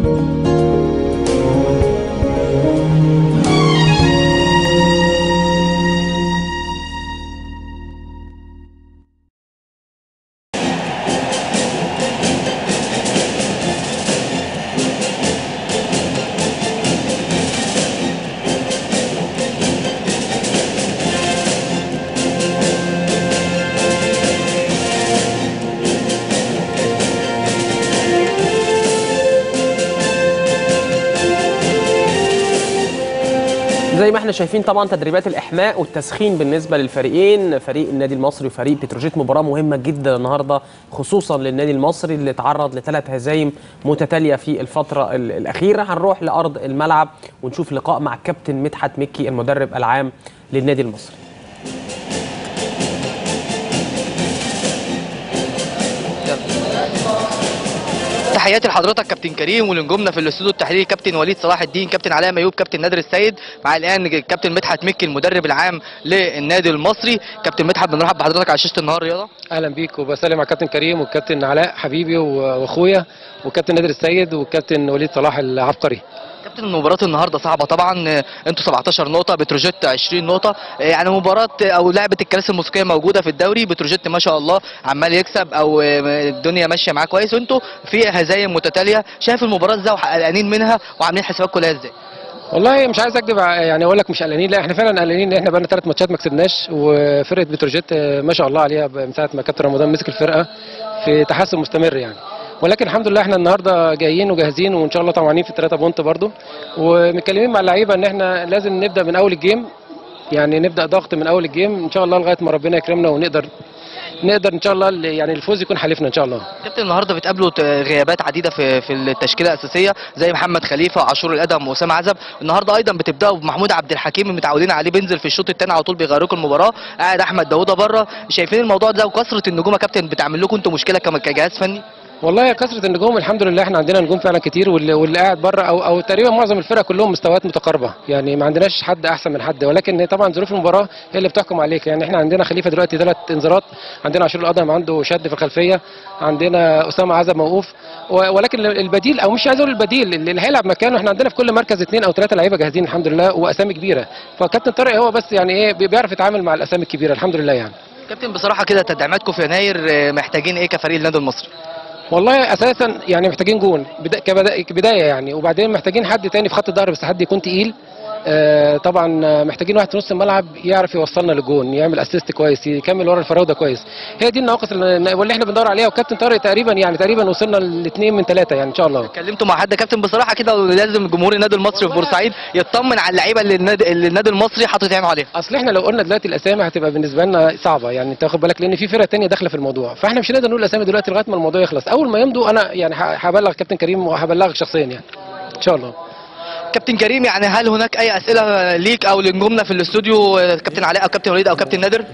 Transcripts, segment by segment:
زي ما احنا شايفين طبعا تدريبات الاحماء والتسخين بالنسبه للفريقين فريق النادي المصري وفريق بتروجيت مباراه مهمه جدا النهارده خصوصا للنادي المصري اللي تعرض لثلاث هزايم متتاليه في الفتره ال- الاخيره هنروح لارض الملعب ونشوف لقاء مع الكابتن مدحت مكي المدرب العام للنادي المصري تحياتي لحضرتك كابتن كريم ولنجومنا في الاستوديو التحليلي كابتن وليد صلاح الدين كابتن علاء ميوب كابتن نادر السيد مع الان كابتن مدحت مكي المدرب العام للنادي المصري كابتن مدحت بنرحب بحضرتك على شاشه النهار رياضه اهلا بيك وبسلم على كابتن كريم والكابتن علاء حبيبي و- واخويا والكابتن نادر السيد والكابتن وليد صلاح العبقري كابتن مباراة النهارده صعبة طبعا آه، انتوا 17 نقطة بتروجيت 20 نقطة آه، يعني مباراة آه، او لعبة الكراسي الموسيقية موجودة في الدوري بتروجيت ما شاء الله عمال يكسب او آه، الدنيا ماشية معاه كويس وانتوا في هزايم متتالية شايف المباراة ازاي وقلقانين منها وعاملين حساباتكم لها ازاي؟ والله مش عايز اكذب ع- يعني اقول لك مش قلقانين لا احنا فعلا قلقانين ان احنا بقى لنا ثلاث ماتشات ما كسبناش وفرقه بتروجيت آه، ما شاء الله عليها ب- من ساعه ما كابتن رمضان مسك الفرقه في تحسن مستمر يعني ولكن الحمد لله احنا النهارده جايين وجاهزين وان شاء الله طمعانين في الثلاثه بونت برضو ومتكلمين مع اللعيبه ان احنا لازم نبدا من اول الجيم يعني نبدا ضغط من اول الجيم ان شاء الله لغايه ما ربنا يكرمنا ونقدر نقدر ان شاء الله ال- يعني الفوز يكون حليفنا ان شاء الله كابتن النهارده بتقابلوا ت- غيابات عديده في في التشكيله الاساسيه زي محمد خليفه عاشور الادم واسامه عزب النهارده ايضا بتبداوا بمحمود عبد الحكيم متعودين عليه بينزل في الشوط الثاني على طول بيغيركم المباراه قاعد احمد داوودة بره شايفين الموضوع ده وكثره النجوم يا كابتن بتعمل لكم انتوا مشكله كم- كجهاز فني والله يا كثره النجوم الحمد لله احنا عندنا نجوم فعلا كتير واللي, واللي قاعد بره او او تقريبا معظم الفرق كلهم مستويات متقاربه يعني ما عندناش حد احسن من حد ولكن طبعا ظروف المباراه هي اللي بتحكم عليك يعني احنا عندنا خليفه دلوقتي ثلاث انذارات عندنا عاشور القدم عنده شد في الخلفيه عندنا اسامه عزب موقوف و- ولكن البديل او مش عايز اقول البديل اللي هيلعب مكانه احنا عندنا في كل مركز اثنين او ثلاثه لعيبه جاهزين الحمد لله واسامي كبيره فكابتن طارق هو بس يعني ايه بي- بيعرف يتعامل مع الاسامي الكبيره الحمد لله يعني كابتن بصراحه كده تدعيماتكم في يناير آه، محتاجين ايه كفريق النادي المصري والله اساسا يعني محتاجين جون بدا- كبدا- كبدايه يعني وبعدين محتاجين حد تاني في خط الظهر بس حد يكون تقيل آه طبعا آه، محتاجين واحد في نص الملعب يعرف يوصلنا للجون يعمل اسيست كويس يكمل ورا الفراوده كويس هي دي النواقص اللي واللي احنا بندور عليها وكابتن طارق تقريبا يعني تقريبا وصلنا لاثنين من ثلاثه يعني ان شاء الله اتكلمتوا مع حد يا كابتن بصراحه كده لازم جمهور النادي المصري في بورسعيد يطمن على اللعيبه اللي النادي, اللي النادي المصري حاطط عينه عليها اصل احنا لو قلنا دلوقتي الاسامي هتبقى بالنسبه لنا صعبه يعني انت واخد بالك لان في فرق تانية داخله في الموضوع فاحنا مش هنقدر نقول الاسامي دلوقتي لغايه ما الموضوع يخلص اول ما يمضوا انا يعني ه- هبلغ كابتن كريم وهبلغك شخصيا يعني ان شاء الله كابتن كريم يعني هل هناك اي اسئله ليك او لنجومنا في الاستوديو آه، كابتن علاء او كابتن وليد او كابتن نادر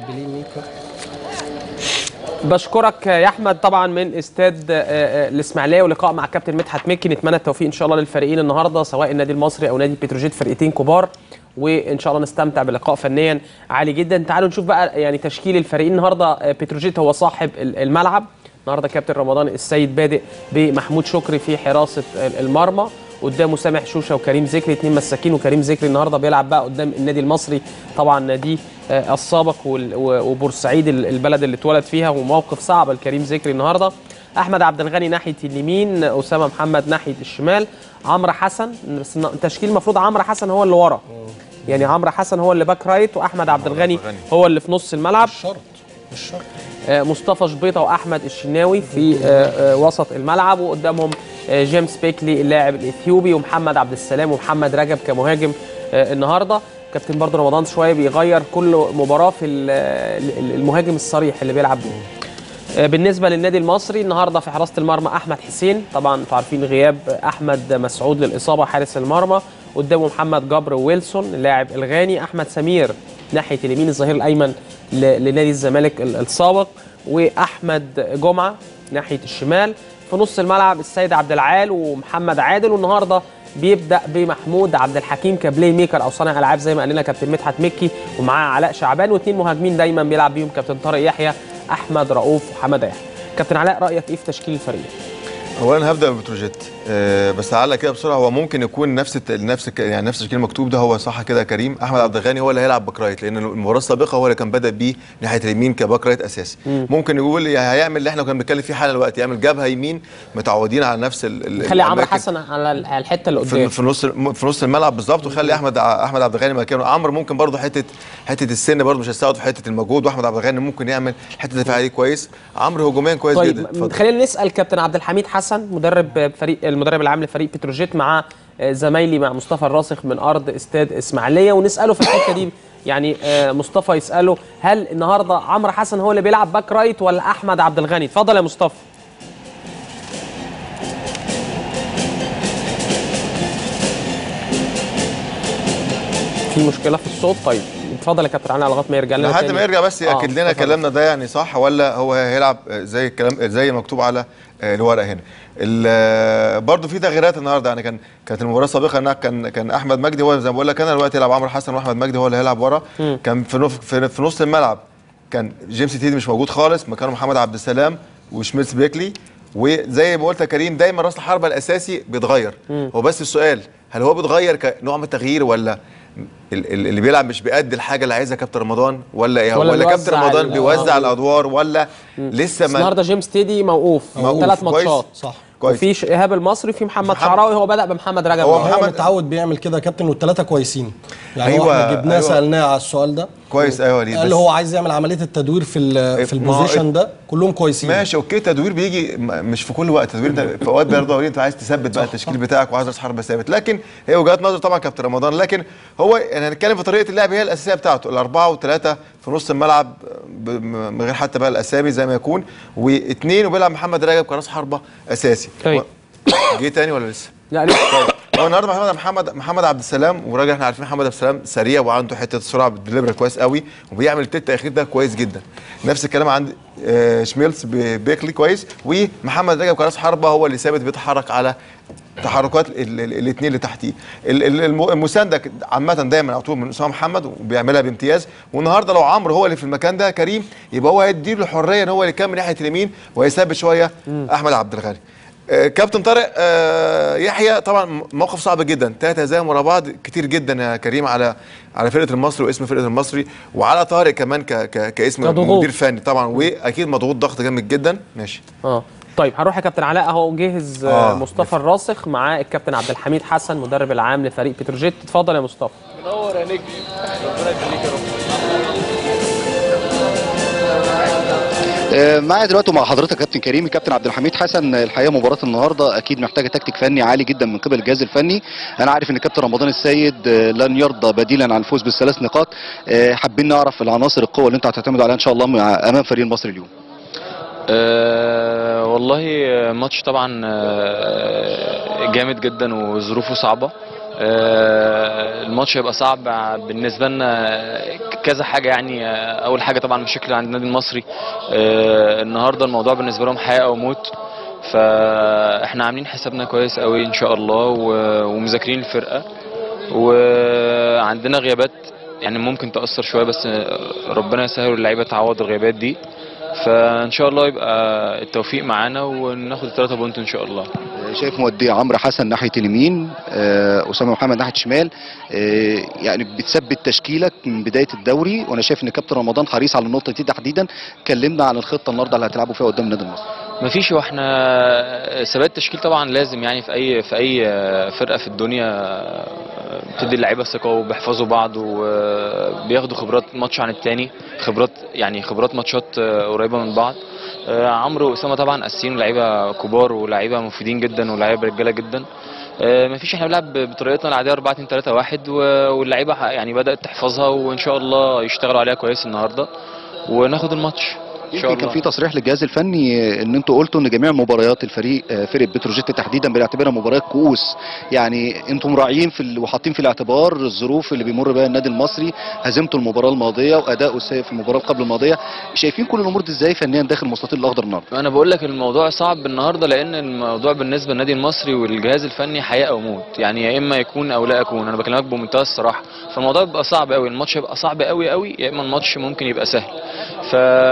بشكرك يا احمد طبعا من استاد آه، آه، الاسماعيليه ولقاء مع كابتن مدحت مكي نتمنى التوفيق ان شاء الله للفريقين النهارده سواء النادي المصري او نادي بتروجيت فرقتين كبار وان شاء الله نستمتع بلقاء فنيا عالي جدا تعالوا نشوف بقى يعني تشكيل الفريقين النهارده آه، بتروجيت هو صاحب ال- الملعب النهارده كابتن رمضان السيد بادئ بمحمود شكري في حراسه ال- المرمى قدامه سامح شوشه وكريم ذكري اتنين مساكين وكريم ذكري النهارده بيلعب بقى قدام النادي المصري طبعا ناديه آه، السابق وال- و- وبورسعيد ال- البلد اللي اتولد فيها وموقف صعب لكريم ذكري النهارده احمد عبد الغني ناحيه اليمين اسامه محمد ناحيه الشمال عمرو حسن بس الن- التشكيل المفروض عمرو حسن هو اللي ورا يعني عمرو حسن هو اللي باك رايت واحمد عبد الغني هو اللي في نص الملعب شرط مش شرط آه، مصطفى شبيطه واحمد الشناوي في آه، آه، وسط الملعب وقدامهم آه، جيمس بيكلي اللاعب الاثيوبي ومحمد عبد السلام ومحمد رجب كمهاجم آه، النهارده كابتن برضه رمضان شويه بيغير كل مباراه في ال- ال- المهاجم الصريح اللي بيلعب بيه آه، بالنسبه للنادي المصري النهارده في حراسه المرمى احمد حسين طبعا انتوا عارفين غياب احمد مسعود للاصابه حارس المرمى قدامه محمد جبر ويلسون اللاعب الغاني احمد سمير ناحيه اليمين الظهير الايمن ل- لنادي الزمالك ال- السابق واحمد جمعه ناحيه الشمال في نص الملعب السيد عبد العال ومحمد عادل والنهارده بيبدا بمحمود عبد الحكيم كبلاي ميكر او صانع العاب زي ما قال لنا كابتن مدحت مكي ومعاه علاء شعبان واثنين مهاجمين دايما بيلعب بيهم كابتن طارق يحيى احمد رؤوف وحماده يحيى كابتن علاء رايك ايه في تشكيل الفريق هو انا هبدا ببتروجيت أه بس على كده بسرعه هو ممكن يكون نفس الت... نفس الك- يعني نفس الشكل المكتوب ده هو صح كده يا كريم احمد عبد الغني هو اللي هيلعب باك رايت لان المباراه السابقه هو اللي كان بدا بيه ناحيه اليمين كباك رايت اساسي ممكن يقول يعني هيعمل اللي احنا كنا بنتكلم فيه حالا دلوقتي يعمل جبهه يمين متعودين على نفس ال... ال- خلي عمرو الأماكن. حسن على ال- على الحته اللي في قدام في نص في نص الملعب بالظبط وخلي احمد ع- احمد عبد الغني مكانه عمرو ممكن برضه حته حته السن برضه مش هيساعد في حته المجهود واحمد عبد الغني ممكن يعمل حته دفاعيه كويس عمرو هجوميا كويس طيب جدا م- اتفضل. خلينا نسال كابتن عبد الحميد حسن مدرب فريق المدرب العام لفريق بتروجيت مع آه، زمايلي مع مصطفى الراسخ من ارض استاد اسماعيليه ونساله في الحته دي يعني آه، مصطفى يساله هل النهارده عمرو حسن هو اللي بيلعب باك رايت ولا احمد عبد الغني اتفضل يا مصطفى في مشكله في الصوت طيب اتفضل يا كابتن علي لغايه ما يرجع لنا لحد تاني. ما يرجع بس آه، ياكد لنا اتفضل. كلامنا ده يعني صح ولا هو هيلعب زي الكلام زي مكتوب على آه، الورقه هنا ال- برضه في تغييرات النهارده يعني كان كانت المباراه السابقه انها كان كان احمد مجدي هو زي ما بقول لك انا دلوقتي يلعب عمرو حسن واحمد مجدي هو اللي هيلعب ورا كان في نف- في في نص الملعب كان جيمس تيدي مش موجود خالص مكانه محمد عبد السلام وشميتس بيكلي وزي ما قلت يا كريم دايما راس الحربه الاساسي بيتغير هو بس السؤال هل هو بيتغير كنوع من التغيير ولا ال- ال- اللي بيلعب مش بيأدي الحاجه اللي عايزها كابتن رمضان ولا ايه ولا ولا, كابتن بيوزع رمضان ال- بيوزع آه. الادوار ولا لسه بس ما النهارده جيمس تيدي موقوف موقوف. ثلاث كويس. ماتشات صح كويس. وفي ش- ايهاب المصري في محمد محمد- شعراوي هو بدا بمحمد رجب هو النهاردة. هو محمد- متعود بيعمل كده يا كابتن والثلاثه كويسين يعني أيوة، هو احنا جبناه أيوة. سالناه على السؤال ده كويس ايوه وليد قال بس هو عايز يعمل عمليه التدوير في ال- في ما هو البوزيشن ده كلهم كويسين ماشي اوكي تدوير بيجي م- مش في كل وقت تدوير انت في اوقات برضه وليد انت عايز تثبت بقى التشكيل بتاعك وعايز راس حربه ثابت لكن هي وجهات نظر طبعا كابتن رمضان لكن هو يعني هنتكلم في طريقه اللعب هي الاساسيه بتاعته الاربعه وثلاثه في نص الملعب ب- م- من غير حتى بقى الاسامي زي ما يكون واثنين وبيلعب محمد رجب كراس حربه اساسي طيب. جه تاني ولا لسه؟ لا لسه هو النهارده محمد محمد محمد عبد السلام وراجل احنا عارفين محمد عبد السلام سريع وعنده حته السرعه بالدليفري كويس قوي وبيعمل التت الاخير ده كويس جدا نفس الكلام عند آه، شميلز ب- بيكلي كويس ومحمد رجب كراس حربه هو اللي ثابت بيتحرك على تحركات الاثنين اللي تحتيه ال- ال- الم- المسانده عامه دايما على طول من اسامه محمد وبيعملها بامتياز والنهارده لو عمرو هو اللي في المكان ده كريم يبقى هو هيدي له الحريه ان هو اللي يكمل ناحيه اليمين ويثبت شويه احمد عبد الغني آه، كابتن طارق آه، يحيى طبعا موقف صعب جدا ثلاث هزايم ورا بعض كتير جدا يا كريم على على فرقه المصري واسم فرقه المصري وعلى طارق كمان ك ك كاسم كضغوط. مدير فني طبعا واكيد مضغوط ضغط جامد جدا ماشي اه طيب هنروح يا كابتن علاء اهو جهز آه. آه. مصطفى الراسخ مع الكابتن عبد الحميد حسن مدرب العام لفريق بتروجيت اتفضل يا مصطفى آه، معايا دلوقتي مع حضرتك كابتن كريم الكابتن عبد الحميد حسن الحقيقه مباراه النهارده اكيد محتاجه تكتيك فني عالي جدا من قبل الجهاز الفني انا عارف ان الكابتن رمضان السيد آه، لن يرضى بديلا عن الفوز بالثلاث نقاط آه، حابين نعرف العناصر القوه اللي انت هتعتمد عليها ان شاء الله مع- امام فريق المصري اليوم أه والله ماتش طبعا آه، جامد جدا وظروفه صعبة أه الماتش هيبقى صعب بالنسبة لنا كذا حاجة يعني آه، أول حاجة طبعا مشاكل عند النادي المصري أه النهاردة الموضوع بالنسبة لهم حياة أو موت فاحنا عاملين حسابنا كويس قوي ان شاء الله و- ومذاكرين الفرقة وعندنا غيابات يعني ممكن تأثر شوية بس ربنا يسهل واللعيبة تعوض الغيابات دي فان شاء الله يبقى التوفيق معانا وناخد الثلاثة بونت ان شاء الله آه، شايف مودي عمرو حسن ناحيه اليمين آه، اسامه محمد ناحيه الشمال آه، يعني بتثبت تشكيلك من بدايه الدوري وانا شايف ان كابتن رمضان حريص على النقطه دي تحديدا كلمنا عن الخطه النهارده اللي هتلعبوا فيها قدام النادي المصري مفيش واحنا ثبات تشكيل طبعا لازم يعني في اي في اي فرقه في الدنيا بتدي اللعيبه ثقه وبيحفظوا بعض وبياخدوا خبرات ماتش عن التاني خبرات يعني خبرات ماتشات قريبه من بعض عمرو واسامه طبعا اساسيين لعيبه كبار ولاعيبه مفيدين جدا ولاعيبه رجاله جدا مفيش احنا بنلعب بطريقتنا العاديه 4 2 3 1 واللعيبه يعني بدات تحفظها وان شاء الله يشتغلوا عليها كويس النهارده وناخد الماتش ان شاء يمكن الله كان في تصريح للجهاز الفني ان انتوا قلتوا ان جميع مباريات الفريق آه، فرقه بتروجيت تحديدا بنعتبرها مباريات كؤوس يعني انتم مراعيين في ال- وحاطين في الاعتبار الظروف اللي بيمر بها النادي المصري هزيمته المباراه الماضيه واداؤه السيء في المباراه قبل الماضيه شايفين كل الامور دي ازاي فنيا داخل المستطيل الاخضر النهارده انا بقول لك الموضوع صعب النهارده لان الموضوع بالنسبه للنادي المصري والجهاز الفني حياه او موت يعني يا اما يكون او لا يكون انا بكلمك بمنتهى الصراحه فالموضوع بيبقى صعب قوي الماتش هيبقى صعب قوي قوي يا اما الماتش ممكن يبقى سهل ف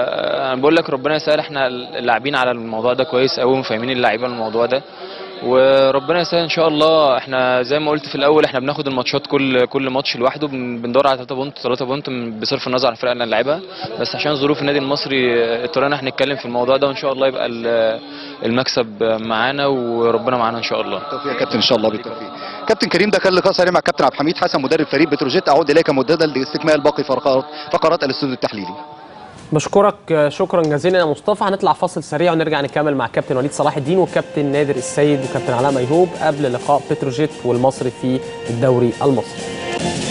انا بقول لك ربنا يسهل احنا اللاعبين على الموضوع ده كويس قوي وفاهمين اللعيبه الموضوع ده وربنا يسهل ان شاء الله احنا زي ما قلت في الاول احنا بناخد الماتشات كل كل ماتش لوحده بن- بندور على 3 بونت 3 بونت من- بصرف النظر عن الفرق اللي هنلعبها بس عشان ظروف النادي المصري اضطرينا احنا نتكلم في الموضوع ده وان شاء الله يبقى ال- المكسب معانا وربنا معانا ان شاء الله بالتوفيق يا كابتن ان شاء الله بالتوفيق كابتن كريم ده كان لقاء سريع مع الكابتن عبد الحميد حسن مدرب فريق بتروجيت اعود اليك مجددا لاستكمال باقي فقرات فقرات الاستوديو التحليلي بشكرك آه، شكرا جزيلا يا مصطفى هنطلع فاصل سريع ونرجع نكمل مع كابتن وليد صلاح الدين وكابتن نادر السيد وكابتن علاء ميهوب قبل لقاء بتروجيت والمصري في الدوري المصري